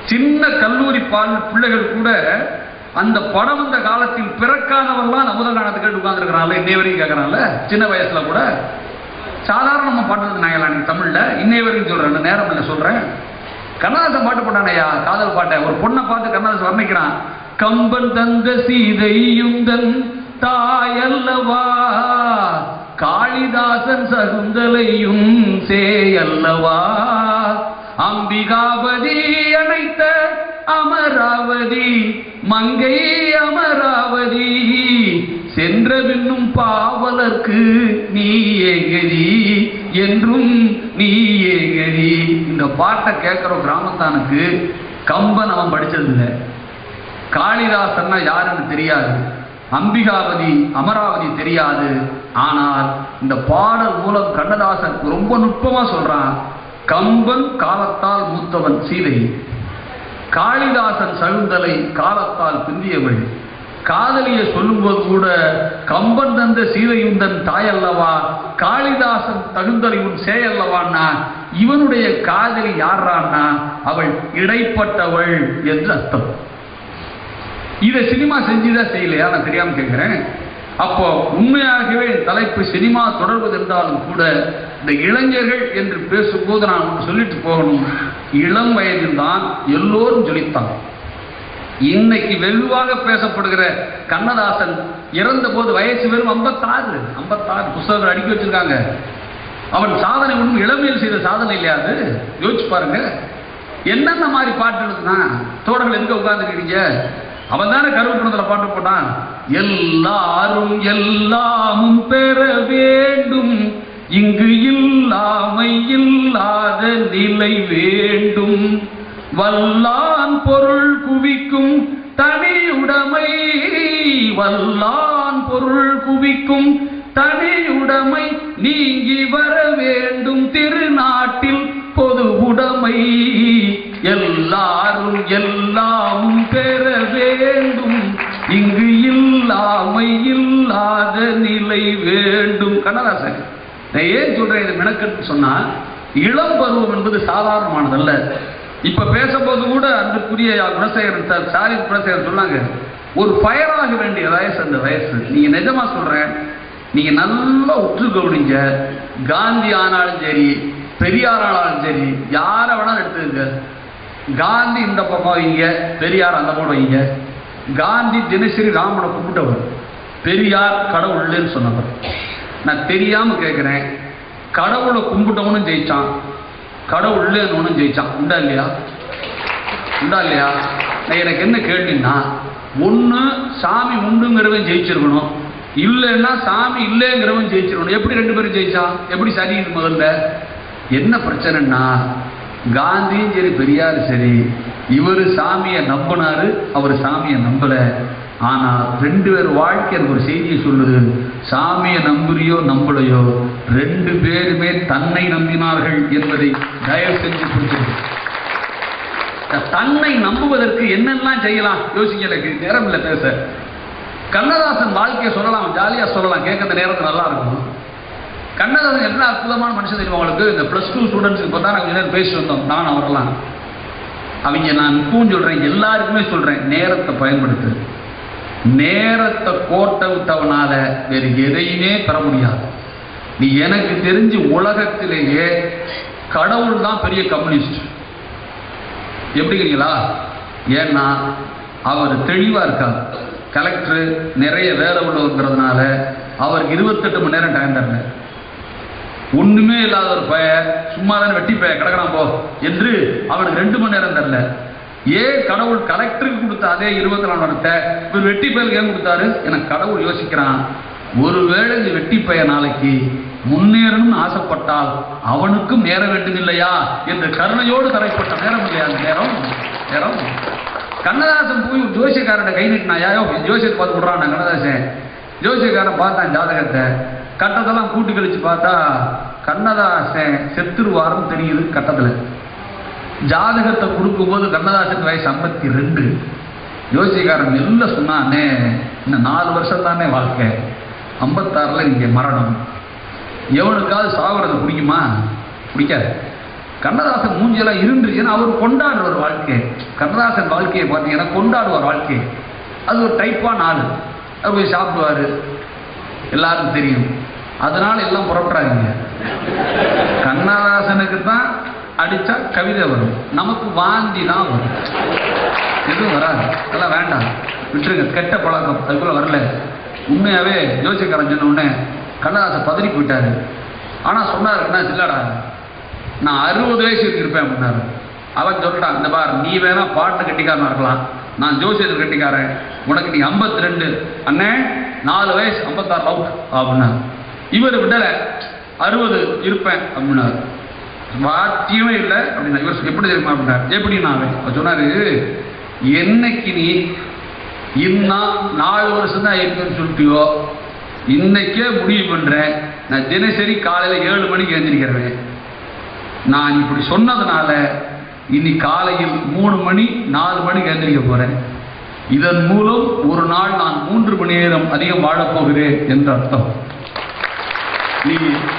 சின்ன கல்லூரி பால் பிள்ளைகள் கூட அந்த படம் வந்த காலத்தில் பிறக்காதவெல்லாம் நமுத காலத்துக்கு கேட்டு உட்கார்ந்துருக்கிறான்ல இன்னைய வரைக்கும் கேட்கறான்ல சின்ன வயசுல கூட சாதாரண நம்ம பாட்டு நாயலாம் நீ தமிழ்ல இன்னைய வரைக்கும் சொல்றேன் நேரம் இல்லை சொல்றேன் கண்ணதாசன் பாட்டு போட்டானையா காதல் பாட்டை ஒரு பொண்ணை பார்த்து கண்ணதாசன் வர்ணிக்கிறான் கம்பன் தந்த சீதையுந்தன் தாயல்லவா காளிதாசன் சகுந்தலையும் சேயல்லவா அம்பிகாபதி அணைத்த அமராவதி மங்கை அமராவதி சென்ற பின்னும் பாவலர்க்கு நீ ஏகரி என்றும் நீ ஏகரி இந்த பாட்டை கேட்கிற கிராமத்தானுக்கு கம்பன் அவன் படிச்சது இல்லை காளிதாசன்னா யாருன்னு தெரியாது அம்பிகாவதி அமராவதி தெரியாது ஆனால் இந்த பாடல் மூலம் கண்ணதாசன் ரொம்ப நுட்பமா சொல்றான் கம்பன் காலத்தால் மூத்தவன் சீதை காளிதாசன் சகுந்தலை காலத்தால் பிந்தியவள் காதலிய சொல்லும்போது கூட கம்பன் தந்த சீதையுந்தன் தாயல்லவா காளிதாசன் தகுந்தலை உன் சேயல்லவான்னா இவனுடைய காதலி யாரான்னா அவள் இடைப்பட்டவள் என்று அர்த்தம் இதை சினிமா செஞ்சுதான் செய்யலையா நான் தெரியாம கேட்கிறேன் அப்போ உண்மையாகவே தலைப்பு சினிமா தொடர்வது என்றாலும் கூட இந்த இளைஞர்கள் என்று பேசும்போது நான் ஒன்று சொல்லிட்டு போகணும் இளம் வயதில் தான் எல்லோரும் ஜொலித்தான் இன்னைக்கு வெகுவாக பேசப்படுகிற கண்ணதாசன் இறந்த போது வயசு வெறும் ஐம்பத்தாறு ஐம்பத்தாறு புஸ்தகங்கள் அடுக்கி வச்சிருக்காங்க அவன் சாதனை ஒன்றும் இளமையில் செய்த சாதனை இல்லையா அது யோசிச்சு பாருங்க என்னென்ன மாதிரி பாட்டு எழுதுனான் தோடர்கள் எதுக்கு உட்கார்ந்துருக்கீங்க அவன் தானே கருவப்பணத்துல பாட்டு போட்டான் எல்லாரும் எல்லாமும் பெற வேண்டும் இங்கு இல்லாமை இல்லாத நிலை வேண்டும் வல்லான் பொருள் குவிக்கும் தனியுடைமை வல்லான் பொருள் குவிக்கும் தனியுடைமை நீங்கி வர வேண்டும் திருநாட்டில் பொது உடைமை எல்லாரும் எல்லாமும் பெற வேண்டும் இங்கு இல்லாமை இல்லாத நிலை வேண்டும் கண்ணதாசன் நான் ஏன் சொல்றேன் இது மெனக்கெட்டு சொன்னா இளம் பருவம் என்பது சாதாரணமானதல்ல இப்ப பேசும்போது கூட அன்புக்குரிய குணசேகரன் சார் சாரி குணசேகரன் சொன்னாங்க ஒரு ஃபயராக வேண்டிய வயசு அந்த வயசு நீங்க நிஜமா சொல்றேன் நீங்க நல்லா உற்று கவனிங்க காந்தி ஆனாலும் சரி பெரியார் ஆனாலும் சரி யாரை வேணாலும் எடுத்துக்கங்க காந்தி இந்த பக்கம் வைங்க பெரியார் அந்த பக்கம் வைங்க காந்தி தினசரி ராமனை கும்பிட்டவர் பெரியார் கடவுள்னு சொன்னவர் நான் தெரியாம கேட்கிறேன் கடவுளை கும்பிட்டவனும் ஜெயிச்சான் கடவுள்னு ஜெயிச்சான் உண்டா இல்லையா உண்டா இல்லையா நான் எனக்கு என்ன கேள்வின்னா ஒன்று சாமி உண்டுங்கிறவன் ஜெயிச்சிருக்கணும் இல்லைன்னா சாமி இல்லைங்கிறவன் ஜெயிச்சிருக்கணும் எப்படி ரெண்டு பேரும் ஜெயிச்சான் எப்படி சரி முதல்ல என்ன பிரச்சனைன்னா காந்தியும் சரி பெரியாரும் சரி இவர் சாமியை நம்பினாரு அவர் சாமியை நம்பல ஆனா ரெண்டு பேர் வாழ்க்கை எனக்கு ஒரு செய்தியை சொல்லுது சாமியை நம்புறியோ நம்பலையோ ரெண்டு பேருமே தன்னை நம்பினார்கள் என்பதை தயவு செஞ்சு புரிஞ்சுக்கணும் தன்னை நம்புவதற்கு என்னெல்லாம் செய்யலாம் யோசிக்க எனக்கு நேரம் இல்லை பேச கண்ணதாசன் வாழ்க்கையை சொல்லலாம் ஜாலியா சொல்லலாம் கேட்கற நேரத்தில் நல்லா இருக்கும் கண்ணதாசன் என்ன அற்புதமான மனுஷன் தெரியுமா உங்களுக்கு இந்த ப்ளஸ் டூ ஸ்டூடெண்ட்ஸுக்கு இப்போ தான் நாங்கள் நேரம் பேசி வந்தோம் நான் அவரெல்லாம் அவங்க நான் இப்பவும் சொல்றேன் எல்லாருக்குமே சொல்றேன் நேரத்தை பயன்படுத்து நேரத்தை கோட்டை விட்டவனால வேறு எதையுமே பெற முடியாது நீ எனக்கு தெரிஞ்சு உலகத்திலேயே கடவுள் தான் பெரிய கம்யூனிஸ்ட் எப்படிங்கிறீங்களா ஏன்னா அவர் தெளிவா இருக்கார் கலெக்டர் நிறைய வேலை உள்ளவங்கிறதுனால அவருக்கு இருபத்தெட்டு மணி நேரம் டைம் தரல ஒண்ணுமே இல்லாத ஒரு பய சும்மா தானே வெட்டி பய கிடக்கிறான் போ என்று அவனுக்கு ரெண்டு மணி நேரம் தரல ஏன் கடவுள் கலெக்டருக்கு கொடுத்த அதே இருபத்தி நாலு நேரத்தை இவர் வெட்டி பயலுக்கு ஏன் கொடுத்தாரு என கடவுள் யோசிக்கிறான் ஒருவேளை இந்த வெட்டி பைய நாளைக்கு முன்னேறணும்னு ஆசைப்பட்டால் அவனுக்கும் நேர வேண்டும் இல்லையா என்ற கருணையோடு தரைப்பட்ட நேரம் இல்லையா அந்த நேரம் நேரம் கண்ணதாசன் போய் ஒரு ஜோசியக்காரன் கை நீட்டினாயா ஜோசியத்தை பார்த்து விடுறான் கண்ணதாசன் ஜோசியக்காரன் பார்த்தான் ஜாதகத்தை கட்டத்தெல்லாம் கூட்டி கழிச்சு பார்த்தா கண்ணதாசன் செத்துருவாருன்னு தெரியுது கட்டத்தில் ஜாதகத்தை கொடுக்கும்போது கண்ணதாசன் வயசு ஐம்பத்தி ரெண்டு ஜோசியக்காரன் மெல்ல சொன்னானே இன்னும் நாலு வருஷம் தானே வாழ்க்கை ஐம்பத்தாறுல நீங்க மரணம் எவனுக்காவது சாகுறது பிடிக்குமா பிடிக்காது கண்ணதாசன் மூஞ்சியெல்லாம் இருந்துச்சுன்னா அவர் கொண்டாடுவார் வாழ்க்கையை கண்ணதாசன் வாழ்க்கையை பார்த்தீங்கன்னா கொண்டாடுவார் வாழ்க்கையை அது ஒரு டைப்பான ஆள் அவர் போய் சாப்பிடுவார் எல்லாருக்கும் தெரியும் அதனால எல்லாம் புறப்படாதீங்க கண்ணதாசனுக்கு தான் அடிச்சா கவிதை வரும் நமக்கு வாந்தி தான் வரும் எதுவும் வராது அதெல்லாம் வேண்டாம் விட்டுருங்க கெட்ட பழக்கம் அதுக்குள்ள வரல உண்மையாவே ஜோசியக்காரன் சொன்ன உடனே கண்ணதாசன் பதறி போயிட்டாரு ஆனா சொன்னாரு என்ன இல்லடா நான் அறுபது வயசு இருப்பேன் அப்படின்னாரு அவன் சொல்லிட்டான் இந்த பார் நீ வேணா பாட்டு கட்டிக்காரனா இருக்கலாம் நான் ஜோசியத்தில் கட்டிக்காரன் உனக்கு நீ 52 ரெண்டு அண்ணே நாலு வயசு ஐம்பத்தாறு அவுட் அப்படின்னாரு இவர் விடல அறுபது இருப்பேன் அப்படின்னாரு வாக்கியமே இல்லை அப்படின்னா இவர் சொ- எப்படி தெரியுமா அப்படின்னாரு எப்படின்னா அவன் அவர் சொன்னாரு என்னைக்கு நீ இன்னும் நாலு வருஷம் தான் இருக்குன்னு சொல்லிட்டியோ இன்னைக்கே முடிவு பண்றேன் நான் தினசரி காலையில ஏழு மணிக்கு எழுந்திருக்கிறேன் நான் இப்படி சொன்னதுனால இனி காலையில் மூணு மணி நாலு மணிக்கு எழுந்திரிக்க போறேன் இதன் மூலம் ஒரு நாள் நான் மூன்று மணி நேரம் அதிகம் வாழப் போகிறேன் என்று அர்த்தம் நீ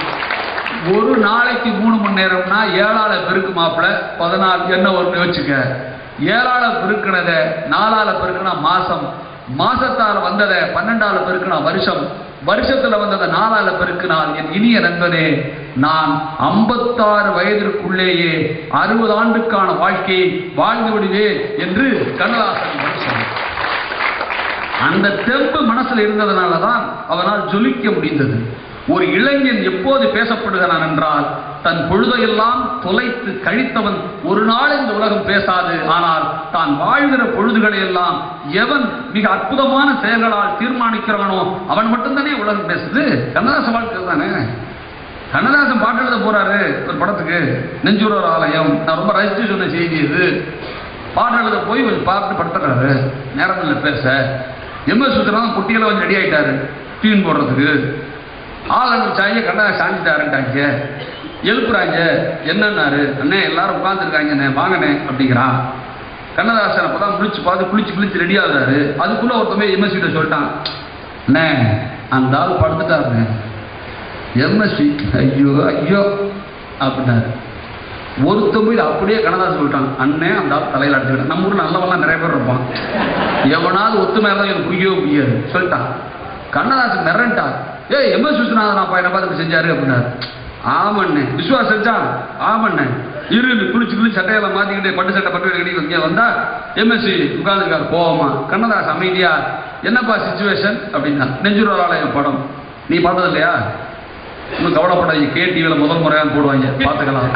ஒரு நாளைக்கு மூணு மணி நேரம்னா ஏழால பெருக்கு மாப்பிள பதினாலு என்ன ஒரு யோசிச்சுக்க ஏழால பெருக்கினத நாலால பெருக்கினா மாசம் மாசத்தால வந்ததை பன்னெண்டால பெருக்கினா வருஷம் வருஷத்துல வந்ததை நாலால பெருக்கினால் என் இனிய நண்பனே நான் ஐம்பத்தாறு வயதிற்குள்ளேயே அறுபது ஆண்டுக்கான வாழ்க்கையை வாழ்ந்து விடுவேன் என்று கண்ணதாசன் சொன்னார் அந்த தெம்பு மனசுல இருந்ததுனால தான் அவனால் ஜொலிக்க முடிந்தது ஒரு இளைஞன் எப்போது பேசப்படுகிறான் என்றால் தன் பொழுதையெல்லாம் தொலைத்து கழித்தவன் ஒரு நாள் இந்த உலகம் பேசாது ஆனால் தான் வாழ்கிற பொழுதுகளை எல்லாம் எவன் மிக அற்புதமான செயல்களால் தீர்மானிக்கிறானோ அவன் மட்டும்தானே உலகம் பேசுது கண்ணதாச வாழ்க்கை தானே கண்ணதாசன் பாட்டு எழுத போறாரு ஒரு படத்துக்கு நெஞ்சூரர் ஆலயம் நான் ரொம்ப ரசித்து சொன்ன செய்தி இது பாட்டு எழுத போய் கொஞ்சம் பார்த்து படுத்துறாரு நேரம் இல்லை பேச எம்எஸ் சுத்தரம் குட்டியில வந்து ரெடி ஆயிட்டாரு டியூன் போடுறதுக்கு ஆள் அனுப்பிச்சாங்க கண்ணதாசன் சாஞ்சிட்டாருன்ட்டாங்க எழுப்புறாங்க என்னன்னாரு அண்ணே எல்லாரும் உட்காந்துருக்காங்கண்ணே வாங்கண்ணே அப்படிங்கிறான் கண்ணதாசன் அப்பதான் குளிச்சு பார்த்து குளிச்சு குளிச்சு ரெடி ஆகுறாரு அதுக்குள்ள ஒருத்தமே எம்எஸ் கிட்ட சொல்லிட்டான் அண்ணே அந்த ஆள் படுத்துட்டாருண்ணே எம்எஸ்சி ஐயோ ஐயோ அப்படின்னாரு ஒருத்தன் போய் அப்படியே கண்ணதாசன் சொல்லிட்டான் அண்ணே அந்த ஆள் தலையில் அடிச்சுக்கிட்டான் நம்ம ஊர்ல நல்லவன்லாம் நிறைய பேர் இருப்பான் எவனாவது ஒத்து மேல எனக்கு புரியவே புரியாது சொல்லிட்டான் கண்ணதாசன் மிரண்டான் ஏய் எம்எஸ் விஸ்வநாதன் அப்பா என்ன பார்த்து இப்படி செஞ்சாரு அப்படின்னாரு ஆமண்ணே விஸ்வாஸ் செஞ்சான் ஆமண்ணே இரு குளிச்சு குளிச்சு சட்டையெல்லாம் மாத்திக்கிட்டு பட்டு சட்டை பட்டு கட்டி இங்கே வந்தா எம்எஸ்சி உட்கார்ந்துருக்காரு கோவமா கண்ணதாஸ் அமைதியா என்னப்பா சுச்சுவேஷன் அப்படின்னா நெஞ்சுரோலாலயம் படம் நீ பார்த்தது இல்லையா ஒன்றும் கவலைப்படாதீங்க கே டிவியில் முதல் முறையாக போடுவாங்க பார்த்துக்கலாம்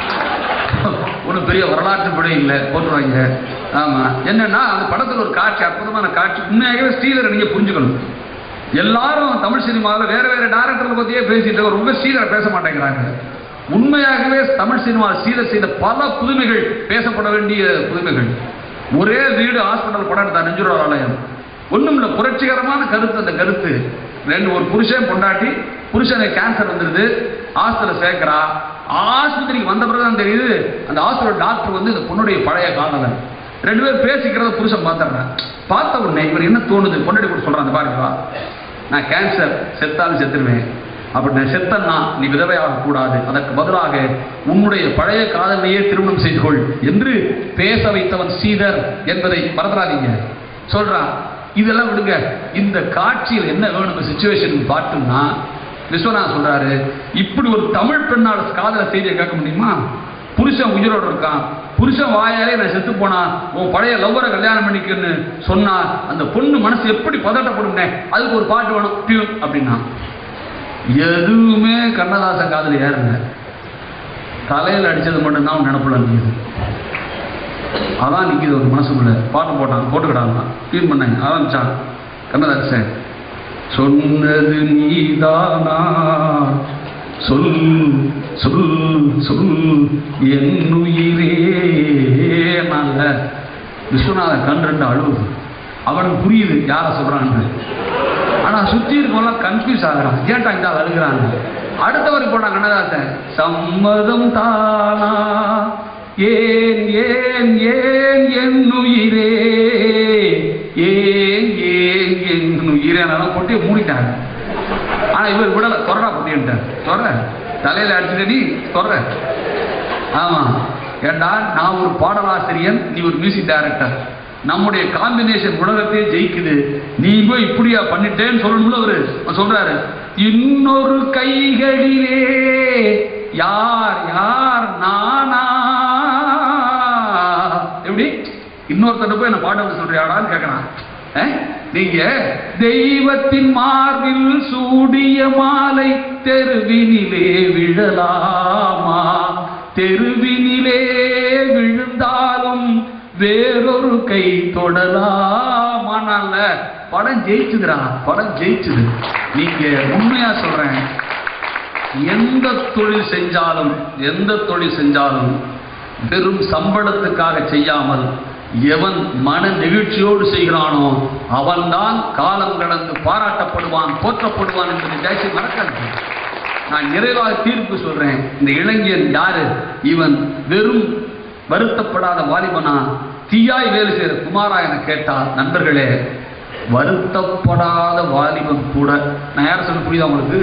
ஒன்றும் பெரிய வரலாற்று படை இல்லை போட்டுருவாங்க ஆமாம் என்னன்னா அந்த படத்தில் ஒரு காட்சி அற்புதமான காட்சி உண்மையாகவே ஸ்ரீலரை நீங்கள் புரிஞ்சுக்கணும் எல்லாரும் தமிழ் சினிமாவில் வேற வேற டேரக்டர்களை பற்றியே பேசிட்டு இருக்காங்க. ரொம்ப ஸ்ரீலரை பேச மாட்டேங்கிறாங்க உண்மையாகவே தமிழ் சினிமா ஸ்ரீலர் செய்த பல புதுமைகள் பேசப்பட வேண்டிய புதுமைகள் ஒரே வீடு ஹாஸ்பிட்டல் படம் எடுத்தார் நெஞ்சுரோர் ஆலயம் ஒண்ணும் இல்ல புரட்சிகரமான கருத்து அந்த கருத்து ரெண்டு ஒரு புருஷன் பொண்டாட்டி புருஷனுக்கு கேன்சர் வந்துருது ஹாஸ்பிட்டல் சேர்க்கிறா ஆஸ்பத்திரிக்கு வந்த பிறகு தான் தெரியுது அந்த ஹாஸ்பிட்டல் டாக்டர் வந்து இந்த பொண்ணுடைய பழைய காதலன் ரெண்டு பேரும் பேசிக்கிறத புருஷன் பார்த்துடுறேன் பார்த்த உடனே இவர் என்ன தோணுது பொண்டாட்டி கூட சொல்றான் அந்த பாருப்பா நான் கேன்சர் செத்தாலும் செத்துருவேன் அப்படி நான் செத்தன்னா நீ விதவையாக கூடாது அதற்கு பதிலாக உன்னுடைய பழைய காதலையே திருமணம் செய்து கொள் என்று பேச வைத்தவன் சீதர் என்பதை மறந்துடாதீங்க சொல்றான் இதெல்லாம் விடுங்க இந்த காட்சியில் என்ன வேணும் சுச்சுவேஷன் பார்த்தோம்னா விஸ்வநாத் சொல்றாரு இப்படி ஒரு தமிழ் பெண்ணால் காதல செய்தியை கேட்க முடியுமா புருஷன் உயிரோட இருக்கான் புருஷன் வாயாலே நான் செத்து போனா உன் பழைய லவ்வரை கல்யாணம் பண்ணிக்கன்னு சொன்னா அந்த பொண்ணு மனசு எப்படி பதட்டப்படும்னே அதுக்கு ஒரு பாட்டு வேணும் டியூன் அப்படின்னா எதுவுமே கண்ணதாசன் காதுல ஏறுங்க தலையில் அடிச்சது மட்டும்தான் அவன் நினப்புல நிற்குது அதான் நிற்கிது ஒரு மனசுக்குள்ள பாட்டு போட்டான் போட்டுக்கிட்டாங்க டியூன் பண்ணாங்க ஆரம்பிச்சான் கண்ணதாசன் சொன்னது நீதானா சொல் சொல் சொல் என் உயிரே நல்ல விஸ்வநாதன் கண் ரெண்டு அழுவுது அவனுக்கு புரியுது யாரை சொல்றான்னு ஆனா சுத்தி இருக்கவங்களாம் கன்ஃபியூஸ் ஆகுறான் ஏன்டா இந்த ஆள் அழுகிறாங்க அடுத்தவர் போட்டான் கண்ணதாசன் சம்மதம் தானா ஏன் ஏன் ஏன் என் உயிரே ஏன் ஏன் என் உயிரே நான் பொட்டியை மூடிட்டாங்க ஆனா இவர் விடல தொடரா பொட்டின்ட்டார் தொடர தலையில அடிச்சுட்டு நீ தொடர ஆமா ஏண்டா நான் ஒரு பாடலாசிரியன் நீ ஒரு மியூசிக் டைரக்டர் நம்முடைய காம்பினேஷன் உலகத்தையே ஜெயிக்குது நீ போய் இப்படியா பண்ணிட்டேன்னு சொல்லணும்ல அவரு அவர் சொல்றாரு இன்னொரு கைகளிலே யார் யார் நானா எப்படி இன்னொருத்தர் போய் என்ன பாட்டு சொல்றியாடான்னு கேட்கறான் அஹ்? நீங்க தெய்வத்தின் மார்பில் சூடிய மாலை தெருவினிலே விழலாமா தெருவினிலே விழுந்தாலும் வேறொரு கை தொடலாமானால படம் ஜெயிச்சுதுடா படம் ஜெயிச்சுது நீங்க உண்மையா சொல்றேன் எந்த தொழில் செஞ்சாலும் எந்த தொழில் செஞ்சாலும் வெறும் சம்பளத்துக்காக செய்யாமல் எவன் மன நெகிழ்ச்சியோடு செய்கிறானோ அவன்தான் காலம் கடந்து பாராட்டப்படுவான் போற்றப்படுவான் என்பதை தயவுசெய்து மறக்காதீங்க நான் நிறைவாக தீர்ப்பு சொல்றேன் இந்த இளைஞன் யாரு இவன் வெறும் வருத்தப்படாத வாலிபனா தீயாய் வேலை செய்யற குமாரா என கேட்டால் நண்பர்களே வருத்தப்படாத வாலிபன் கூட நான் யார சொல்ல புரியுதா உங்களுக்கு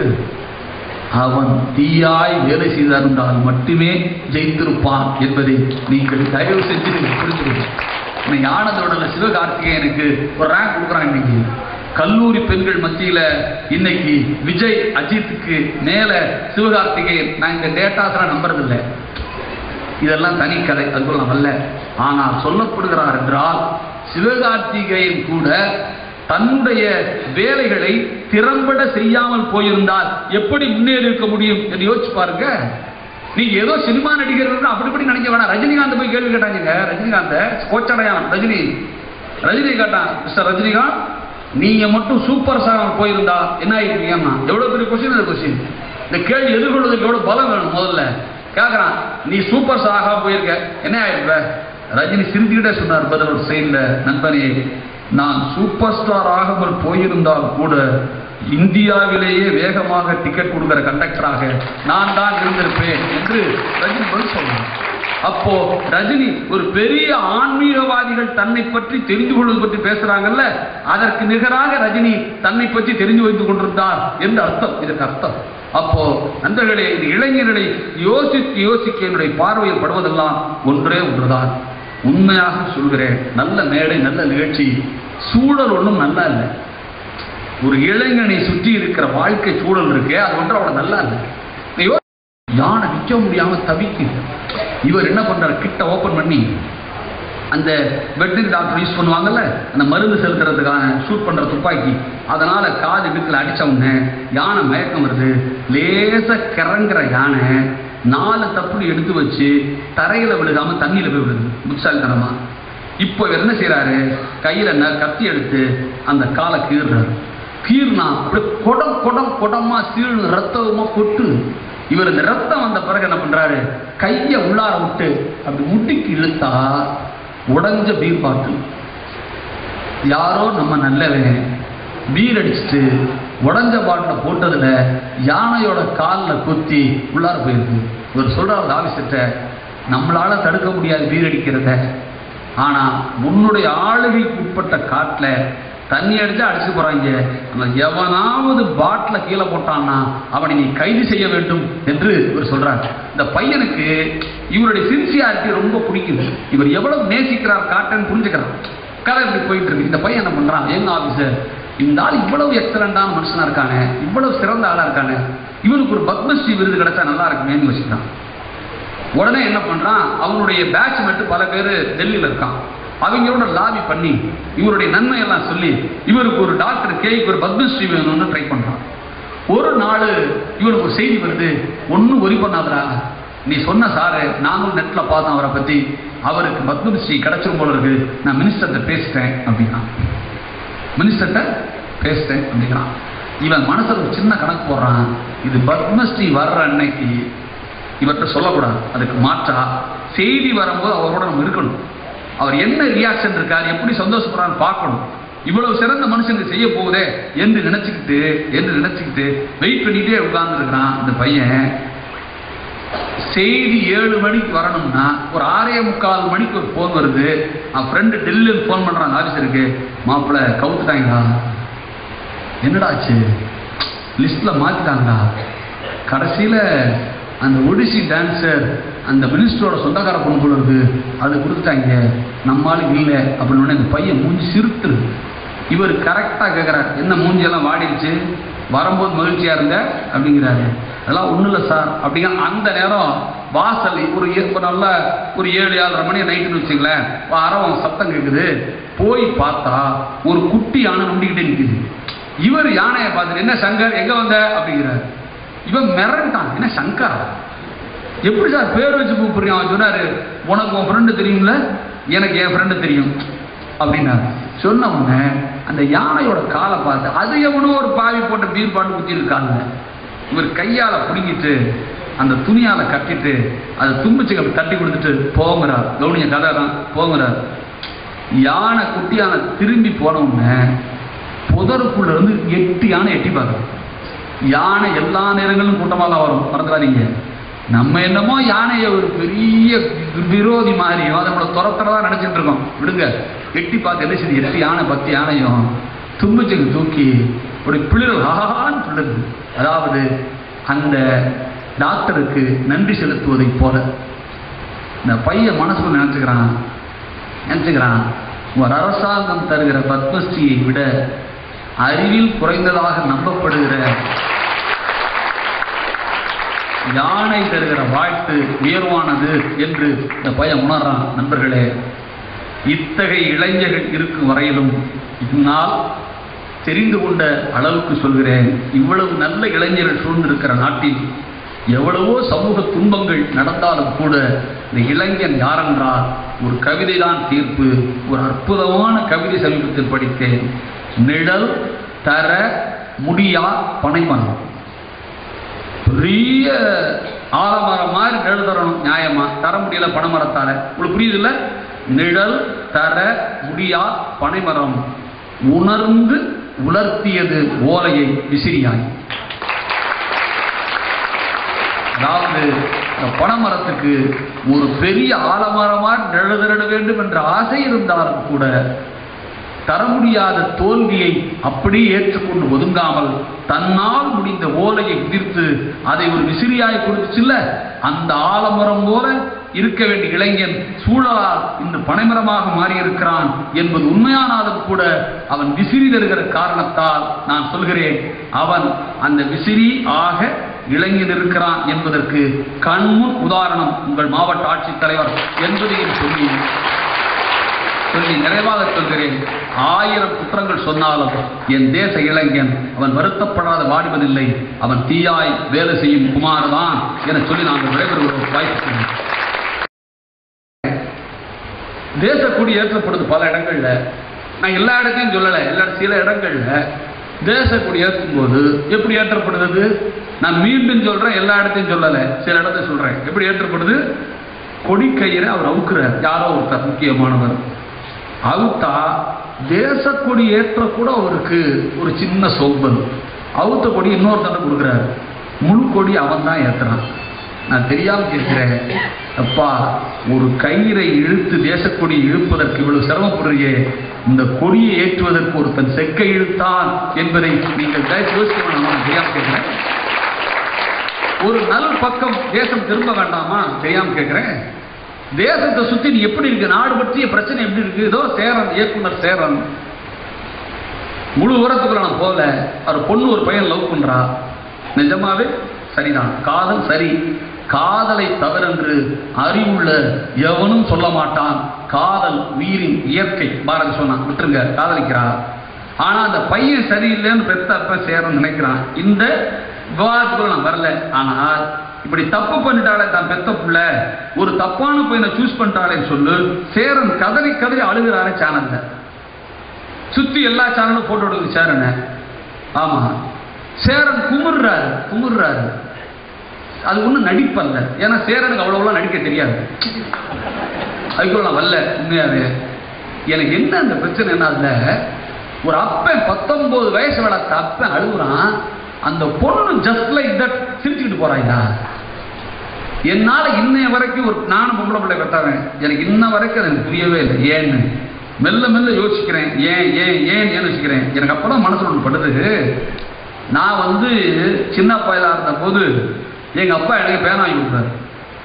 அவன் தீயாய் வேலை செய்திருந்தால் மட்டுமே ஜெயித்திருப்பான் என்பதை நீங்கள் தயவு செஞ்சு நீங்க புரிஞ்சுக்கணும் இன்னைக்கு ஆனந்தோட சிவகார்த்திகேயனுக்கு ஒரு ரேங்க் கொடுக்குறான் இன்னைக்கு கல்லூரி பெண்கள் மத்தியில இன்னைக்கு விஜய் அஜித்துக்கு மேல சிவகார்த்திகேயன் நான் இந்த டேட்டாஸ்லாம் நம்புறதில்லை இதெல்லாம் தனி கதை அதுக்குள்ள நான் வரல ஆனால் சொல்லப்படுகிறார் என்றால் சிவகார்த்திகேயன் கூட தன்னுடைய வேலைகளை திறம்பட செய்யாமல் போயிருந்தால் எப்படி முன்னேறி இருக்க முடியும் என்று யோசிச்சு பாருங்க நீங்க ஏதோ சினிமா நடிகர்கள் அப்படி இப்படி நினைக்க வேணாம் ரஜினிகாந்த் போய் கேள்வி கேட்டாங்க ரஜினிகாந்த் கோச்சடையான் ரஜினி ரஜினி கேட்டான் மிஸ்டர் ரஜினிகாந்த் நீங்க மட்டும் சூப்பர் ஸ்டார் போயிருந்தா என்ன ஆயிருப்பீங்கன்னா எவ்வளவு பெரிய கொஸ்டின் அந்த கொஸ்டின் இந்த கேள்வி எதிர்கொள்வதற்கு எவ்வளவு பலம் வேணும் முதல்ல கேட்கறான் நீ சூப்பர் ஸ்டார் ஆக போயிருக்க என்ன ஆயிருப்ப ரஜினி சிரித்துக்கிட்டே சொன்னார் பதில் ஒரு சைட்ல நண்பனே நான் சூப்பர் ஸ்டார் ஆகாமல் போயிருந்தால் கூட இந்தியாவிலேயே வேகமாக டிக்கெட் கொடுக்கிற கண்டக்டராக நான் தான் இருந்திருப்பேன் என்று ரஜினி பதில் சொல்றான் அப்போ ரஜினி ஒரு பெரிய ஆன்மீகவாதிகள் தன்னை பற்றி தெரிந்து கொள்வது பற்றி பேசுறாங்கல்ல அதற்கு நிகராக ரஜினி தன்னை பற்றி தெரிந்து வைத்துக் கொண்டிருந்தார் என்று அர்த்தம் இதற்கு அர்த்தம் அப்போ நண்பர்களே இந்த இளைஞர்களை யோசித்து யோசிக்க என்னுடைய பார்வையில் படுவதெல்லாம் ஒன்றே ஒன்றுதான் உண்மையாக சொல்கிறேன் நல்ல மேடை நல்ல நிகழ்ச்சி சூழல் ஒன்றும் நல்லா இல்லை ஒரு இளைஞனை சுற்றி இருக்கிற வாழ்க்கை சூழல் இருக்கே அது ஒன்று அவ்வளவு நல்லா இல்லை நீ யோ- யானை நிற்க முடியாம தவிக்குது இவர் என்ன பண்றாரு கிட்ட ஓபன் பண்ணி அந்த வெட்டிங் டாக்டர் யூஸ் பண்ணுவாங்கல்ல அந்த மருந்து செலுத்துறதுக்கான ஷூட் பண்ற துப்பாக்கி அதனால காது இடுக்கில் அடிச்ச உடனே யானை மயக்கம் வருது லேசா கிறங்குற யானை நாலு தப்புடி எடுத்து வச்சு தரையில விழுகாம தண்ணியில போய் விடுது புத்தாலித்தனமா இப்போ இவர் என்ன செய்றாரு கையில ந- கத்தி எடுத்து அந்த காலை கீறுறாரு கீர்னா அப்படியே குடம் குடம் குடமா சீழ் ரத்தமா கொட்டு இவர் இந்த ரத்தம் வந்த பிறகு என்ன பண்றாரு கையை உள்ளார விட்டு அப்படி முட்டிக்கு இழுத்தா உடைஞ்ச பீர் பாட்டில் யாரோ நம்ம நல்லவன் பீர் அடிச்சுட்டு உடஞ்ச பாட்டில போட்டதுல யானையோட காலில் குத்தி உள்ளார போயிருக்கு இவர் சொல்றாரு ஆபீசர்கிட்ட நம்மளால தடுக்க முடியாது பீர் அடிக்கிறத ஆனா உன்னுடைய ஆளுகைக்கு உட்பட்ட காட்டுல தண்ணி அடிச்சா அடிச்சு போறாங்க நம்ம எவனாவது பாட்டில கீழே போட்டான்னா அவனை நீ கைது செய்ய வேண்டும் என்று இவர் சொல்றார் இந்த பையனுக்கு இவருடைய சின்சியாரிட்டி ரொம்ப பிடிக்குது இவர் எவ்வளவு நேசிக்கிறார் காட்டுன்னு புரிஞ்சுக்கிறார் கதை இப்படி போயிட்டு இருக்கு இந்த பையன் என்ன பண்றான் எங்க ஆபீசர் இந்த ஆள் இவ்வளவு எக்ஸலண்டான மனுஷனா இருக்கானே இவ்வளவு சிறந்த ஆளா இருக்கானே இவனுக்கு ஒரு பத்மஸ்ரீ விருது கிடைச்சா நல்லா இருக்குமேன்னு யோசிக்கிறான் உடனே என்ன பண்றான் அவனுடைய பேட்ச் மட்டும் பல பேர் டெல்லியில இருக்கான் அவங்களோட லாபி பண்ணி இவருடைய நன்மை எல்லாம் சொல்லி இவருக்கு ஒரு டாக்டர் கேக்கு ஒரு பத்மஸ்ரீ வேணும்னு ட்ரை பண்றான் ஒரு நாள் இவனுக்கு ஒரு செய்தி வருது ஒன்றும் ஒரி பண்ணாதடா நீ சொன்ன சாரு நானும் நெட்ல பார்த்தேன் அவரை பத்தி அவருக்கு பத்மஸ்ரீ கிடைச்சிரும் போல இருக்கு நான் மினிஸ்டர்கிட்ட பேசிட்டேன் அப்படின்னா மினிஸ்டர்கிட்ட பேசிட்டேன் அப்படிங்கிறான் இவன் மனசுல ஒரு சின்ன கணக்கு போடுறான் இது பத்மஸ்ரீ வர்ற அன்னைக்கு இவர்கிட்ட சொல்லக்கூடாது அதுக்கு மாற்றா செய்தி வரும்போது அவரோட நம்ம இருக்கணும் அவர் என்ன ரியாக்ஷன் இருக்கார் எப்படி சந்தோஷப்படுறான்னு பார்க்கணும் இவ்வளவு சிறந்த மனுஷங்க செய்ய போகுதே என்று நினைச்சுக்கிட்டு என்று நினைச்சுக்கிட்டு வெயிட் பண்ணிட்டே உட்கார்ந்து இருக்கிறான் இந்த பையன் செய்தி ஏழு மணிக்கு வரணும்னா ஒரு ஆறே முக்கால் மணிக்கு ஒரு ஃபோன் வருது அவன் ஃப்ரெண்டு டெல்லியில் ஃபோன் பண்ணுறாங்க ஆஃபீஸருக்கு மாப்பிள்ளை கவுத்துட்டாங்களா என்னடா ஆச்சு லிஸ்ட்டில் மாற்றிட்டாங்களா கடைசியில் அந்த ஒடிசி டான்ஸர் அந்த மினிஸ்டரோட சொந்தக்கார பொண்ணு போல இருக்கு அது கொடுத்துட்டாங்க நம்மளுக்கு இல்லை அப்படின்னு உடனே இந்த பையன் மூஞ்சி சிறுத்துரு இவர் கரெக்டாக கேட்குறாரு என்ன மூஞ்சியெல்லாம் வாடிடுச்சு வரும்போது மகிழ்ச்சியாக இருங்க அப்படிங்கிறாரு அதெல்லாம் ஒன்றும் இல்லை சார் அப்படிங்கிற அந்த நேரம் வாசல் ஒரு ஏ- ஒரு நல்ல ஒரு ஏழு ஏழரை மணி நைட்டுன்னு வச்சுங்களேன் அறவம் சத்தம் கேட்குது போய் பார்த்தா ஒரு குட்டி யானை நொண்டிக்கிட்டே நிற்குது இவர் யானையை பார்த்துட்டு என்ன சங்கர் எங்கே வந்த அப்படிங்கிறாரு இவன் மிரண்டான் என்ன சங்கரா எப்படி சார் பேர் வச்சு கூப்பிடுறீங்க அவன் சொன்னாரு உனக்கு உன் ஃப்ரெண்டு தெரியும்ல எனக்கு என் ஃப்ரெண்டு தெரியும் அப்படின்னாரு சொன்ன உடனே அந்த யானையோட காலை பார்த்து அது எவனோ ஒரு பாவி போட்ட பீர் பாட்டு குத்தி இருக்காங்க இவர் கையால பிடுங்கிட்டு அந்த துணியால கட்டிட்டு அதை தும்பிச்சுக்கு அப்படி தட்டி கொடுத்துட்டு போங்கிறார் கவுனிய கதை தான் போங்கிறார் யானை குட்டி யானை திரும்பி போன உடனே புதருக்குள்ள இருந்து எட்டு யானை எட்டி பார்க்குது யானை எல்லா நேரங்களிலும் கூட்டமாக தான் வரும் மறந்துடாதீங்க நம்ம என்னமோ யானையை ஒரு பெரிய விரோதி மாதிரியும் அதை நம்மளை துரத்துறதா நினைச்சிட்டு இருக்கோம் விடுங்க எட்டி பார்த்து என்ன செய்யுது எட்டு யானை பத்து யானையும் தும்பிச்சுக்கு தூக்கி ஒரு பிளிரல் ஆகான்னு சொல்லுது அதாவது அந்த டாக்டருக்கு நன்றி செலுத்துவதைப் போல இந்த பையன் மனசுல நினைச்சுக்கிறான் நினைச்சுக்கிறான் ஒரு அரசாங்கம் தருகிற பத்மஸ்ரீயை விட அறிவில் குறைந்ததாக நம்பப்படுகிற யானை தருகிற வாழ்த்து உயர்வானது என்று இந்த பையன் உணர்றான் நண்பர்களே இத்தகைய இளைஞர்கள் இருக்கும் வரையிலும் இந்நாள் தெரிந்து கொண்ட அளவுக்கு சொல்கிறேன் இவ்வளவு நல்ல இளைஞர்கள் சூழ்ந்திருக்கிற நாட்டில் எவ்வளவோ சமூக துன்பங்கள் நடந்தாலும் கூட இந்த இளைஞன் யாரென்றால் ஒரு கவிதை தான் தீர்ப்பு ஒரு அற்புதமான கவிதை சமீபத்தில் படித்தேன் நிழல் தர முடியா பனைமரம் பெரிய ஆலமரம் மாதிரி நிழல் தரணும் நியாயமா தர முடியல பனைமரத்தால உங்களுக்கு புரியுதுல்ல நிழல் தர முடியா பனைமரம் உணர்ந்து உலர்த்தியது ஓலையை விசிறியாய் அதாவது இந்த பனைமரத்துக்கு ஒரு பெரிய ஆலமரமாக நிழலிட வேண்டும் என்ற ஆசை இருந்தாலும் கூட தர முடியாத தோல்வியை அப்படியே ஏற்றுக்கொண்டு ஒதுங்காமல் தன்னால் முடிந்த ஓலையை உதிர்த்து அதை ஒரு விசிறியாய் கொடுத்துச்சுல்ல அந்த ஆலமரம் போல இருக்க வேண்டிய இளைஞன் சூழலால் இந்த பனைமரமாக மாறியிருக்கிறான் என்பது உண்மையானாலும் கூட அவன் விசிறி தருகிற காரணத்தால் நான் சொல்கிறேன் அவன் அந்த விசிறி ஆக இளைஞன் இருக்கிறான் என்பதற்கு கண்முன் உதாரணம் உங்கள் மாவட்ட ஆட்சித்தலைவர் என்பதையும் சொல்லி சொல்லி நிறைவாக சொல்கிறேன் ஆயிரம் குற்றங்கள் சொன்னாலும் என் தேச இளைஞன் அவன் வருத்தப்படாத வாடிவதில்லை அவன் தீயாய் வேலை செய்யும் குமாரதான் என சொல்லி நாங்கள் விடைபெறுகிறோம் வாய்ப்பு தேசக்குடி ஏற்றப்படுது பல இடங்கள்ல நான் எல்லா இடத்தையும் சொல்லலை எல்லா சில இடங்கள்ல தேசக்குடி ஏற்றும்போது எப்படி ஏற்றப்படுது நான் மீண்டும் சொல்றேன் எல்லா இடத்தையும் சொல்லலை சில இடத்தை சொல்றேன் எப்படி ஏற்றப்படுது கொடிக்கயிறை அவர் அவுக்குறார் யாரோ ஒருத்தர் முக்கியமானவர் அவுத்தா தேசக்கொடி ஏற்ற கூட அவருக்கு ஒரு சின்ன சோம்பல் அவுத்த கொடி இன்னொருத்தர் கொடுக்குறாரு முழு கொடி அவன் தான் ஏத்துறான் நான் தெரியாம கேட்கிறேன் அப்பா ஒரு கயிறை இழுத்து தேசக்கொடி இழுப்பதற்கு இவ்வளவு சிரமப்படுறியே இந்த கொடியை ஏற்றுவதற்கு ஒருத்தன் செக்கை இழுத்தான் என்பதை நீங்கள் தயவு யோசிக்க வேண்டாமா நான் தெரியாம கேட்கிறேன் ஒரு நல் பக்கம் தேசம் திரும்ப வேண்டாமா தெரியாம கேட்கிறேன் தேசத்தை சுத்தி நீ எப்படி இருக்கு நாடு பற்றிய பிரச்சனை எப்படி இருக்கு ஏதோ சேரன் இயக்குனர் சேரன் முழு உரத்துக்குள்ள நான் போகல அவர் பொண்ணு ஒரு பையன் லவ் பண்றா நிஜமாவே சரிதான் காதல் சரி காதலை தவறென்று அறிவுள்ள எவனும் சொல்ல மாட்டான் காதல் உயிரின் இயற்கை பாரதி சொன்னான் விட்டுருங்க காதலிக்கிறா ஆனா அந்த பையன் சரியில்லைன்னு பெத்த அப்ப சேரன் நினைக்கிறான் இந்த விவாதத்துக்குள்ள நான் வரல ஆனா இப்படி தப்பு பண்ணிட்டாலே தான் பெத்த புள்ள ஒரு தப்பான பையனை சூஸ் பண்ணிட்டாலேன்னு சொல்லு சேரன் கதறி கதறி அழுகிறாரே சேனல்ல சுத்தி எல்லா சேனலும் போட்டோ எடுக்குது சேரனை ஆமா சேரன் குமுறுறாரு குமுறுறாரு அது ஒன்றும் நடிப்பல்ல ஏன்னா சேரனுக்கு அவ்வளோலாம் நடிக்க தெரியாது அதுக்குள்ள நான் வரல உண்மையாவே எனக்கு என்ன அந்த பிரச்சனை என்ன அதுல ஒரு அப்பன் பத்தொன்பது வயசு வளர்த்த அப்பன் அழுகுறான் அந்த பொண்ணு ஜஸ்ட் லைக் தட் சிரிச்சுக்கிட்டு போறாயா என்னால இன்னைய வரைக்கும் ஒரு நானும் பொம்பளை பிள்ளை பெற்றவன் எனக்கு இன்ன வரைக்கும் அது எனக்கு புரியவே இல்லை ஏன்னு மெல்ல மெல்ல யோசிக்கிறேன் ஏன் ஏன் ஏன் ஏன் யோசிக்கிறேன் எனக்கு அப்பதான் மனசுல ஒன்று படுது நான் வந்து சின்ன பயலா இருந்த போது எங்க அப்பா எனக்கு பேனா வாங்கி கொடுத்தாரு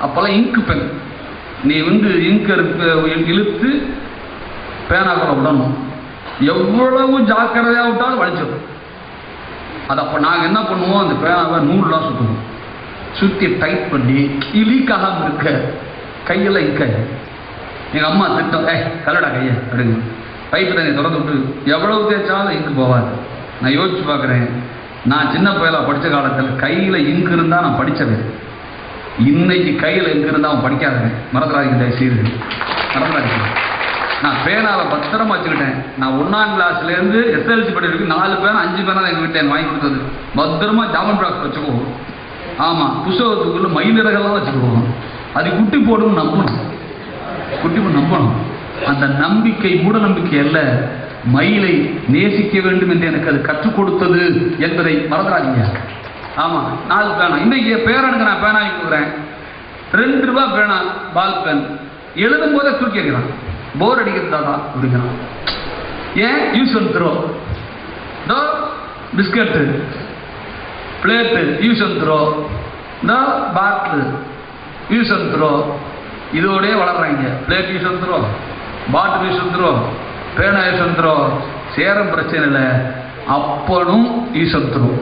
அப்போல்லாம் இங்கு பென் நீ வந்து இங்கர் இழுத்து பேனாக்குள்ள விடணும் எவ்வளவு ஜாக்கிரதையாக விட்டாலும் வலிச்சிடும் அது அப்போ நாங்கள் என்ன பண்ணுவோம் அந்த பேனாவை நூறுலாம் சுற்றுவோம் சுற்றி டைட் பண்ணி லீக் ஆகாமல் இருக்க கையெல்லாம் இக்க எங்கள் அம்மா திட்டம் ஏ கல்லடா கையை அப்படிங்க பைப்பு தண்ணி திறந்து விட்டு எவ்வளவு தேய்ச்சாலும் இங்கு போகாது நான் யோசிச்சு பார்க்குறேன் நான் சின்ன பயலா படித்த காலத்தில் கையில் இங்கு இருந்தால் நான் படித்தவன் இன்னைக்கு கையில் இங்கு இருந்தால் அவன் படிக்காதவன் மறந்துடாதீங்க தயவு செய்து மறந்துடாதீங்க நான் பேனாவை பத்திரமா வச்சுக்கிட்டேன் நான் ஒன்றாம் கிளாஸ்லேருந்து எஸ்எல்சி படிக்கிறதுக்கு நாலு பேனா அஞ்சு பேனா தான் எங்கள் வீட்டில் எனக்கு வாங்கி கொடுத்தது பத்திரமா ஜாமன் பாக்ஸ் வச்சுக்குவோம் ஆமாம் புஸ்தகத்துக்குள்ள மயிலிறகெல்லாம் வச்சுக்குவோம் அது குட்டி போடும் நம்பணும் குட்டி போடும் நம்பணும் அந்த நம்பிக்கை மூட நம்பிக்கை அல்ல மயிலை நேசிக்க வேண்டும் என்று எனக்கு அது கற்றுக் கொடுத்தது என்பதை மறந்துடாதீங்க ஆமாம் நாலு பேனா இன்னைக்கு என் பேரனுக்கு நான் பேனா வாங்கி கொடுக்குறேன் ரெண்டு ரூபா பேனா பால் பென் எழுதும் போதே தூக்கி வைக்கிறான் போர் அடிக்கிறது தாதா அப்படிங்கிறான் ஏன் யூஸ் அண்ட் த்ரோ தோ biscuit plate use and throw இந்த பாட்டில் யூஸ் அண்ட் த்ரோ இதோடய வளர்றாங்க plate use and throw bottle use and throw பேனா யூஸ் அண்ட் த்ரோ சேரம் பிரச்சனை இல்லை அப்பனும் யூஸ் அண்ட் த்ரோ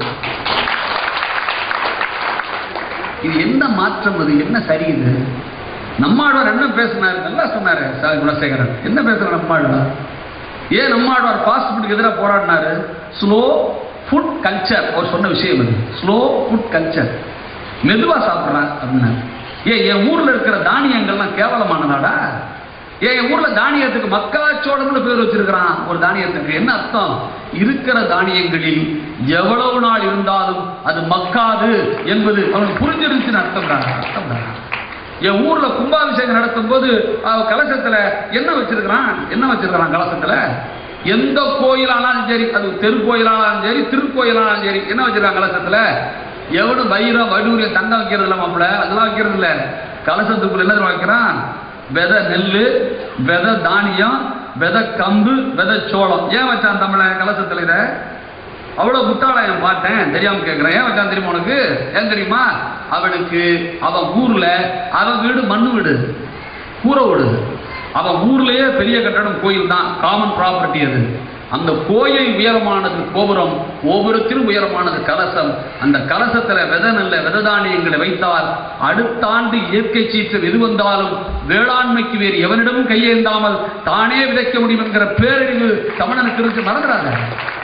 இது என்ன மாற்றம் அது என்ன சரி இது நம்மாழ்வார் என்ன பேசினார் நல்லா சொன்னாரு சார் குணசேகரன் என்ன பேசுறார் நம்மாழ்வார் ஏன் நம்மாழ்வார் ஃபாஸ்ட் ஃபுட்டுக்கு எதிராக போராடினாரு ஸ்லோ ஃபுட் கல்ச்சர் அவர் சொன்ன விஷயம் அது ஸ்லோ ஃபுட் கல்ச்சர் மெதுவா சாப்பிட்றான் அப்படின்னா ஏன் என் ஊர்ல இருக்கிற தானியங்கள்லாம் கேவலமானதாடா ஏன் என் ஊர்ல தானியத்துக்கு மக்காச்சோளம்னு பேர் வச்சிருக்கிறான் ஒரு தானியத்துக்கு என்ன அர்த்தம் இருக்கிற தானியங்களில் எவ்வளவு நாள் இருந்தாலும் அது மக்காது என்பது அவனுக்கு புரிஞ்சிருச்சுன்னு அர்த்தம் அர்த்தம் என் ஊர்ல கும்பாபிஷேகம் நடத்தும் போது அவ கலசத்துல என்ன வச்சிருக்கிறான் என்ன வச்சிருக்கிறான் கலசத்துல எந்த கோயிலானாலும் சரி அது தெரு கோயிலானாலும் சரி திருக்கோயிலானாலும் சரி என்ன வச்சிருக்கான் கலசத்துல எவனு வைரம் வடூரியம் தங்கம் வைக்கிறது இல்லை மாப்பிள அதெல்லாம் வைக்கிறது இல்லை கலசத்துக்குள்ள என்ன தெரியுமா வைக்கிறான் விதை நெல் விதை தானியம் விதை கம்பு விதை சோளம் ஏன் வச்சான் தமிழ கலசத்துல இதை அவ்வளவு முட்டாளா என் பார்த்தேன் தெரியாம கேட்கிறேன் ஏன் வச்சான் தெரியுமா உனக்கு ஏன் தெரியுமா அவனுக்கு அவன் ஊர்ல அவன் வீடு மண்ணு வீடு கூரை வீடு அவன் ஊர்லயே பெரிய கட்டடம் கோயில் தான் காமன் ப்ராப்பர்ட்டி அது அந்த கோயில் உயரமானது கோபுரம் கோபுரத்திலும் உயரமானது கலசம் அந்த கலசத்துல வித நல்ல விததானியங்களை வைத்தால் அடுத்த ஆண்டு இயற்கை சீற்றம் எது வந்தாலும் வேளாண்மைக்கு வேறு எவனிடமும் கையேந்தாமல் தானே விதைக்க முடியும் என்கிற பேரழிவு தமிழனுக்கு இருக்கு மறந்துடாத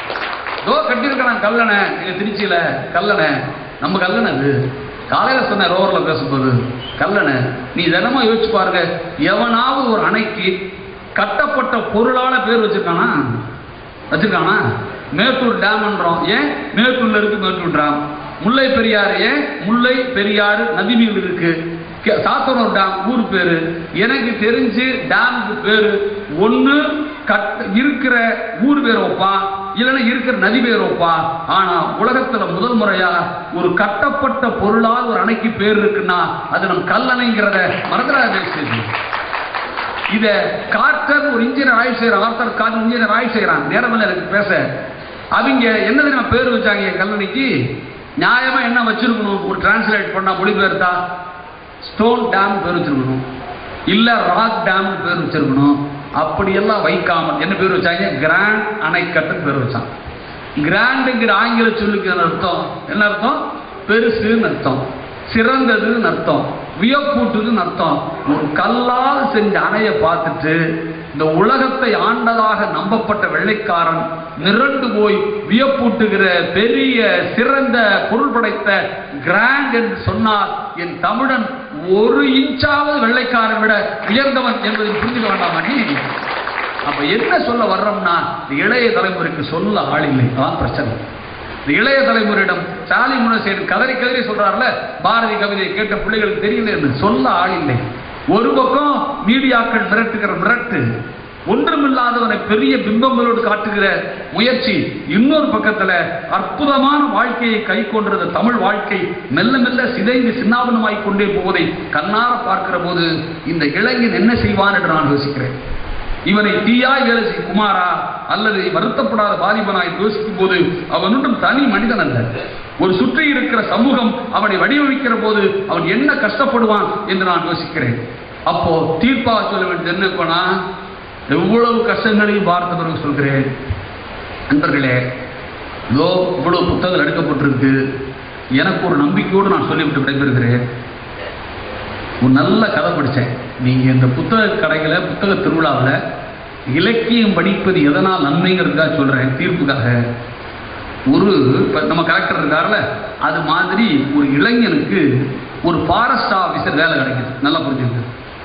தோ கட்டியிருக்கிறான் கல்லணை எங்க திருச்சியில கல்லணை நம்ம கல்லணை அது காலையில சொன்ன ரோவர்ல பேசும்போது கல்லணை நீ தினமும் யோசிச்சு பாருங்க எவனாவது ஒரு அணைக்கு கட்டப்பட்ட பொருளால பேர் வச்சிருக்கானா வச்சிருக்கானா மேட்டூர் டேம்ன்றோம் ஏன் மேட்டூர்ல இருக்கு மேட்டூர் டேம் முல்லை பெரியாறு ஏன் முல்லை பெரியாறு நதிநீர் இருக்கு கே- சாத்தனூர் டேம் ஊர் பேரு எனக்கு தெரிஞ்சு டேமுக்கு பேரு ஒண்ணு கட் இருக்கிற ஊர் பேர் வைப்பான் இல்லைன்னா இருக்கிற நதி பேர் வைப்பான் ஆனா உலகத்துல முதல் முறையா ஒரு கட்டப்பட்ட பொருளால் ஒரு அணைக்கு பேர் இருக்குன்னா அது நம் கல்லணைங்கிறத மறந்துடாத செய்தி இத கார்டர் ஒரு இன்ஜினியர் ஆய்வு செய்யற ஆர்த்தர் கார்டர் இன்ஜினியர் ஆய்வு செய்யறான் நேரமில்ல எனக்கு பேச அவங்க என்ன தெரியுமா பேர் வச்சாங்க என் கல்லணைக்கு நியாயமா என்ன வச்சிருக்கணும் ஒரு டிரான்ஸ்லேட் பண்ணா மொழிபெயர்த்தா ஸ்டோன் டேம் பேர் வச்சிருக்கணும் இல்ல ராக் டேம் பேர் வச்சிருக்கணும் அப்படியெல்லாம் வைக்காமல் என்ன பேர் வச்சாங்க கிராண்ட் அணைக்கட்டுன்னு பேர் வச்சான் கிராண்டுங்கிற ஆங்கில சொல்லுக்கு என்ன அர்த்தம் என்ன அர்த்தம் பெருசுன்னு அர்த்தம் சிறந்ததுன்னு அர்த்தம் வியப்பூட்டுதுன்னு அர்த்தம் ஒரு கல்லால் செஞ்ச அணையை பார்த்துட்டு இந்த உலகத்தை ஆண்டதாக நம்பப்பட்ட வெள்ளைக்காரன் மிரண்டு போய் வியப்பூட்டுகிற பெரிய சிறந்த பொருள் படைத்த கிராண்ட் என்று சொன்னால் என் தமிழன் ஒரு இன்ச்சாவது வெள்ளைக்காரன் விட உயர்ந்தவன் என்பதை புரிஞ்சுக்க வேண்டாமா நீ அப்ப என்ன சொல்ல வர்றோம்னா இந்த இளைய தலைமுறைக்கு சொல்ல ஆள் இல்லை அதான் பிரச்சனை இந்த இளைய தலைமுறையிடம் சாலி முனசேன் கதறி கதறி சொல்றாருல பாரதி கவிதை கேட்ட பிள்ளைகளுக்கு தெரியல என்று சொல்ல ஆள் இல்லை ஒரு பக்கம் மீடியாக்கள் மிரட்டுகிற மிரட்டு ஒன்றுமில்லாதவனை பெரிய பிம்பங்களோடு காட்டுகிற முயற்சி இன்னொரு பக்கத்துல அற்புதமான வாழ்க்கையை கை கொண்டிருந்த தமிழ் வாழ்க்கை மெல்ல மெல்ல சிதைந்து சின்னாபனமாய் கொண்டே போவதை கண்ணார பார்க்கிற போது இந்த இளைஞன் என்ன செய்வான் என்று நான் யோசிக்கிறேன் இவனை தீயாய் வேலை செய் குமாரா அல்லது வருத்தப்படாத வாலிபனாய் யோசிக்கும் போது அவன் ஒன்றும் தனி மனிதன் அல்ல ஒரு சுற்றி இருக்கிற சமூகம் அவனை வடிவமைக்கிற போது அவன் என்ன கஷ்டப்படுவான் என்று நான் யோசிக்கிறேன் அப்போ தீர்ப்பாக சொல்ல வேண்டியது என்ன போனா எவ்வளவு கஷ்டங்களையும் பார்த்த பிறகு சொல்கிறேன் நண்பர்களே இதோ இவ்வளவு புத்தகங்கள் எடுக்கப்பட்டிருக்கு எனக்கு ஒரு நம்பிக்கையோடு நான் சொல்லிவிட்டு விடைபெறுகிறேன் ஒரு நல்ல கதை படித்தேன் நீங்கள் இந்த புத்தக கடைகளை புத்தக திருவிழாவில் இலக்கியம் படிப்பது எதனால் நன்மைங்கிறதுக்காக சொல்கிறேன் தீர்ப்புக்காக ஒரு இப்போ நம்ம கலெக்டர் இருக்கார்ல அது மாதிரி ஒரு இளைஞனுக்கு ஒரு ஃபாரஸ்ட் ஆஃபீஸர் வேலை கிடைக்குது நல்லா புரிஞ்சுங்க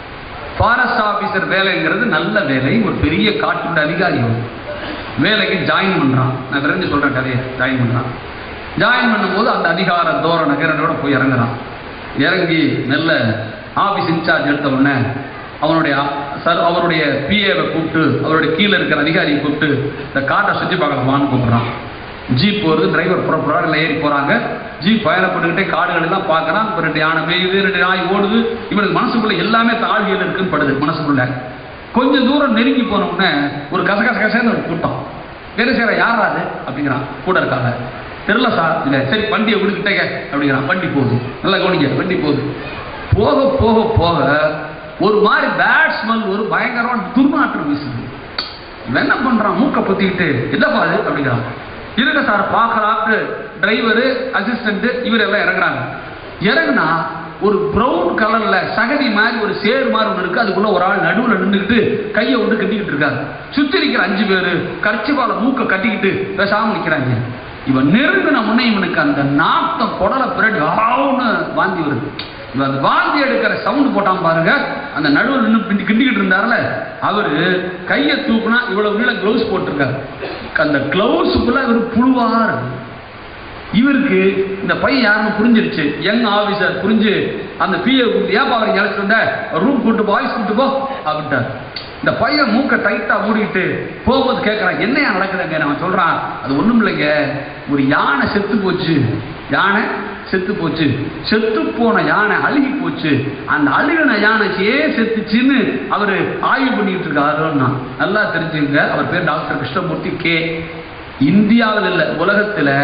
ஃபாரஸ்ட் ஆஃபீஸர் வேலைங்கிறது நல்ல வேலை ஒரு பெரிய காட்டுட அதிகாரி அவர். வேலைக்கு ஜாயின் பண்ணுறான் நான் விரைஞ்சு சொல்கிறேன் கதையை ஜாயின் பண்ணுறான் ஜாயின் பண்ணும்போது அந்த அதிகார தோரண கிரணோட போய் இறங்குறான் இறங்கி நல்ல ஆஃபீஸ் இன்சார்ஜ் எடுத்த உடனே அவனுடைய சார் அவருடைய பிஏவை கூப்பிட்டு அவருடைய கீழே இருக்கிற அதிகாரியை கூப்பிட்டு இந்த காட்டை சுற்றி பார்க்கலாமான்னு கூப்பிட்றான் ஜீப் வருது டிரைவர் புறப்படுறாரு இல்லை ஏறி போகிறாங்க ஜீப் பயணப்பட்டுக்கிட்டே காடுகள் எல்லாம் பார்க்குறான் இப்போ ரெண்டு யானை மேயுது ரெண்டு நாய் ஓடுது இவனுக்கு மனசுக்குள்ள எல்லாமே தாழ்வியல் இருக்குன்னு படுது மனசுக்குள்ள கொஞ்சம் தூரம் நெருங்கி போன உடனே ஒரு கசகச கசன்னு ஒரு கூட்டம் வேறு சேர யாரா அது அப்படிங்கிறான் கூட இருக்காங்க தெரில சார் இல்லை சரி வண்டியை விடுக்கிட்டேங்க அப்படிங்கிறான் வண்டி போகுது நல்லா கவனிங்க வண்டி போகுது போக போக போக ஒரு மாதிரி பேட் ஸ்மெல் ஒரு பயங்கரமான துர்நாற்றம் வீசுது இவன் என்ன பண்றான் மூக்கை பொத்திக்கிட்டு இல்லப்பா அது அப்படிங்கிறான் இருங்க சார் பார்க்கலாக்கு டிரைவரு அசிஸ்டன்ட் இவர் எல்லாம் இறங்குறாங்க இறங்குனா ஒரு ப்ரௌன் கலர்ல சகதி மாதிரி ஒரு சேர் மாதிரி ஒன்று இருக்கு அதுக்குள்ள ஒரு ஆள் நடுவில் நின்றுக்கிட்டு கையை விட்டு கட்டிக்கிட்டு இருக்காரு சுத்தி இருக்கிற அஞ்சு பேர் கர்ச்சிபால மூக்கை கட்டிக்கிட்டு பேசாம நிக்கிறாங்க இவன் நெருங்கின முன்னே இவனுக்கு அந்த நாத்தம் குடலை பிறகு ஆவுன்னு வாந்தி வருது இவன் அந்த வாந்தி எடுக்கிற சவுண்ட் போட்டான் பாருங்க அந்த நடுவில் நின்று பிண்டி கிண்டிக்கிட்டு இருந்தார்ல அவரு கையை தூக்குனா இவ்வளவு நீள க்ளவுஸ் போட்டிருக்காரு அந்த க்ளவுஸுக்குள்ள இவர் புழுவா இருக்கு இவருக்கு இந்த பையன் யாருன்னு புரிஞ்சிருச்சு யங் ஆபீசர் புரிஞ்சு அந்த பிஏ கூப்பிட்டு ஏப்பா அவரை அழைச்சிட்டு வந்த ரூம் கூட்டு போ ஆஃபீஸ் கூட்டு போ அப்படின்ட்டார் இந்த பையன் மூக்கை டைட்டா மூடிட்டு போகும்போது கேட்கறான் என்னையா நடக்குதுங்க அவன் சொல்றான் அது ஒண்ணும் இல்லைங்க ஒரு யானை செத்து போச்சு யானை செத்து போச்சு செத்து போன யானை அழுகி போச்சு அந்த அழுகின யானை ஏன் செத்துச்சுன்னு அவர் ஆய்வு பண்ணிட்டு இருக்காருன்னா நல்லா தெரிஞ்சுங்க அவர் பேர் டாக்டர் கிருஷ்ணமூர்த்தி கே இந்தியாவில் இல்லை உலகத்தில்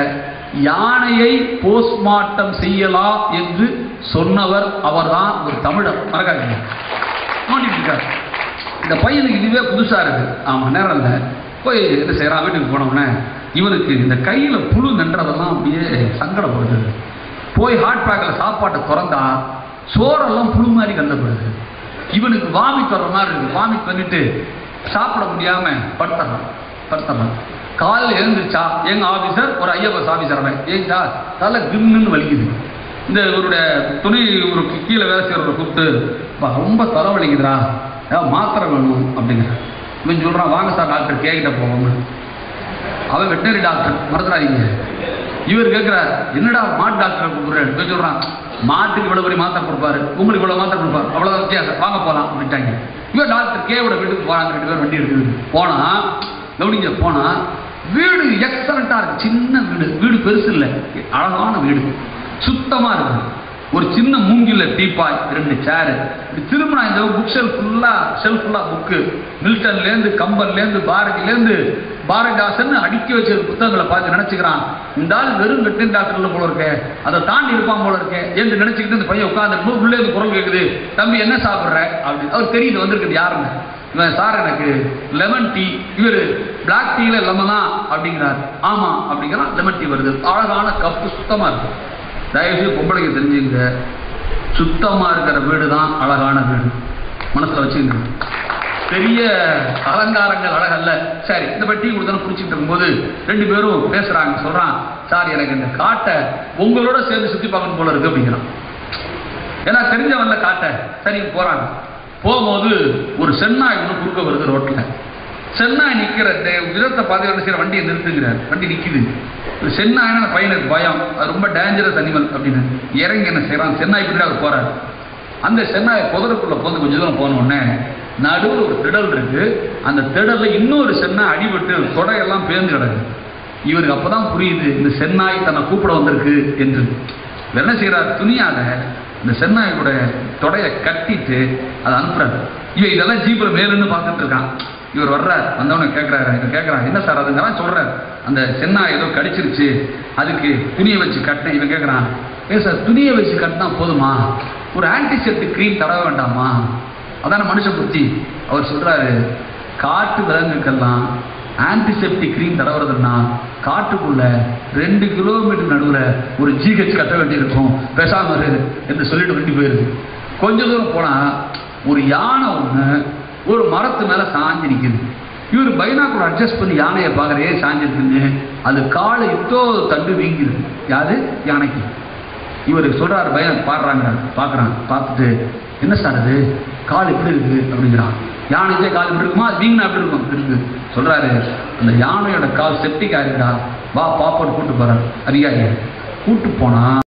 யானையை போஸ்ட்மார்ட்டம் செய்யலாம் என்று சொன்னவர் அவர்தான் ஒரு தமிழர் மறக்காதீங்க நோண்டிட்டு இருக்காரு இந்த பையனுக்கு இதுவே புதுசா இருக்கு ஆமா நேரம் இல்லை போய் என்ன செய்யறான் வீட்டுக்கு போனோடனே இவனுக்கு இந்த கையில புழு நின்றதெல்லாம் அப்படியே சங்கடப்படுது போய் ஹாட் பேக்கில் சாப்பாட்டை திறந்தா சோறெல்லாம் புழு மாதிரி கண்டப்படுது இவனுக்கு வாமிட் வர்ற மாதிரி இருக்கு வாமிட் பண்ணிட்டு சாப்பிட முடியாம படுத்துறான் படுத்துறான் காலையில் எழுந்துச்சா எங்க ஆபீசர் ஒரு ஐஎஃப்எஸ் ஆபீசர் அவன் ஏஞ்சா தலை கிம்னு வலிக்குது இந்த இவருடைய துணை ஒரு கீழே வேலை செய்யறவரை கூப்பிட்டு "பா, ரொம்ப தலை வலிக்குதுடா ஏதாவது மாத்திரை வேணும் அப்படிங்கிற இவன் சொல்றான் வாங்க சார் டாக்டர் கேக்கிட்ட போவோம்னு அவன் வெட்டரி டாக்டர் மறந்துடாதீங்க இவர் கேட்கிறார் என்னடா மாட்டு டாக்டரை கூப்பிடுறேன் இவன் சொல்றான் மாட்டுக்கு இவ்வளவு பெரிய மாத்திரை கொடுப்பாரு உங்களுக்கு இவ்வளவு மாத்திரை கொடுப்பாரு அவ்வளவுதான் வித்தியாசம் வாங்க போலாம் அப்படின்ட்டாங்க இவன் டாக்டர் கேவோட வீட்டுக்கு போறாங்க ரெண்டு பேரும் வண்டி இருக்குது போனா கவனிங்க போனா வீடு எக்ஸலண்டா இருக்கு சின்ன வீடு வீடு பெருசு இல்லை அழகான வீடு சுத்தமா இருக்கு ஒரு சின்ன மூங்கில டீப்பாய் ரெண்டு சேரு திரும்பினா இந்த புக் ஷெல்ஃப் ஃபுல்லா ஷெல்ஃப் ஃபுல்லா புக்கு மில்டன்லேருந்து கம்பன்லேருந்து பாரதியிலேருந்து பாரதிதாசன் அடுக்கி வச்ச புத்தகங்களை பார்த்து நினைச்சுக்கிறான் இந்த ஆள் வெறும் வெட்டின் டாக்டர்ல போல இருக்கே அதை தாண்டி இருப்பான் போல இருக்கே என்று நினைச்சுக்கிட்டு இந்த பையன் உட்காந்து உள்ளே இருந்து குரல் கேட்குது தம்பி என்ன சாப்பிட்ற அப்படின்னு அவர் தெரியுது வந்திருக்குது யாருன்னு இவன் சார் எனக்கு லெமன் டீ இவர் பிளாக் டீல லெமனா அப்படிங்கிறார் ஆமா அப்படிங்கிறான் லெமன் டீ வருது அழகான கப்பு சுத்தமா இருக்கு தயவுசெய்து பொம்பளைக்கு தெரிஞ்சுங்க சுத்தமா இருக்கிற வீடு தான் அழகான வீடு மனசுல வச்சுங்க பெரிய அலங்காரங்கள் அழகல்ல சரி இந்த மாதிரி டீ கொடுத்தா குடிச்சிட்டு இருக்கும்போது ரெண்டு பேரும் பேசுறாங்க சொல்றான் சார் எனக்கு இந்த காட்டை உங்களோட சேர்ந்து சுத்தி பார்க்கணும் போல இருக்கு அப்படிங்கிறான் ஏன்னா தெரிஞ்சவன்ல காட்ட சரி போறாங்க போகும்போது ஒரு சென்னாய் ஒன்று குறுக்க வருது ரோட்ல சென்னாய் நிக்கிற இந்த விதத்தை பார்த்து என்ன செய்யற வண்டியை நிறுத்துங்கிறார் வண்டி நிக்குது இந்த சென்னாய்னா அந்த பையனுக்கு பயம் அது ரொம்ப டேஞ்சரஸ் அனிமல் அப்படின்னு இறங்கி என்ன செய்யறான் சென்னாய் பின்னாடி அவர் போறாரு அந்த சென்னாய் புதருக்குள்ள போந்து கொஞ்ச தூரம் போன உடனே நடுவில் ஒரு திடல் இருக்கு அந்த திடல்ல இன்னொரு சென்னாய் அடிபட்டு தொடையெல்லாம் பேர்ந்து கிடக்கு இவருக்கு அப்பதான் புரியுது இந்த சென்னாய் தன்னை கூப்பிட வந்திருக்கு என்று இவர் என்ன செய்யறார் துணியாக இந்த சென்னாயோட தொடைய கட்டிட்டு அதை அனுப்புறாரு இவன் இதெல்லாம் ஜீப்ல மேலுன்னு பார்த்துட்டு இருக்கான் இவர் வர்றார் வந்தவன கேட்குறாரு இவர் கேட்குறான் என்ன சார் அதுங்கலாம் சொல்றாரு அந்த சென்னா ஏதோ கடிச்சிருச்சு அதுக்கு துணியை வச்சு கட்டினேன் இவன் கேட்குறான் ஏ சார் துணியை வச்சு கட்டினா போதுமா ஒரு ஆன்டிசெப்டிக் க்ரீம் தடவ வேண்டாமா அதான மனுஷ புத்தி அவர் சொல்றாரு காட்டு விலங்குக்கெல்லாம் ஆன்டிசெப்டிக் க்ரீம் தடவுறதுன்னா காட்டுக்குள்ள ரெண்டு கிலோமீட்டர் நடுவுல ஒரு ஜிஹெச் கட்ட வேண்டியிருக்கும் பேசாம இரு என்று சொல்லிட்டு வண்டி போயிருது கொஞ்ச தூரம் போனா ஒரு யானை ஒண்ணு ஒரு மரத்து மேல சாஞ்சு நிக்குது இவர் பைனாக்குள்ள அட்ஜஸ்ட் பண்ணி யானையை பார்க்கற ஏன் சாஞ்சிருக்குன்னு அது காலை இத்தோ தண்டு வீங்குது யாரு யானைக்கு இவர் சொல்றாரு பையன் பாடுறாங்க பார்க்கறான் பார்த்துட்டு என்ன சார் அது கால் எப்படி இருக்கு அப்படிங்கிறான் யானைக்கே கால் இப்படி இருக்குமா அது வீங்கினா எப்படி இருக்கும் இப்படி இருக்கு சொல்றாரு அந்த யானையோட கால் செப்டிக் ஆயிருக்கா வா பாப்பான்னு கூட்டு போறாரு அதிகாரி கூட்டு போனா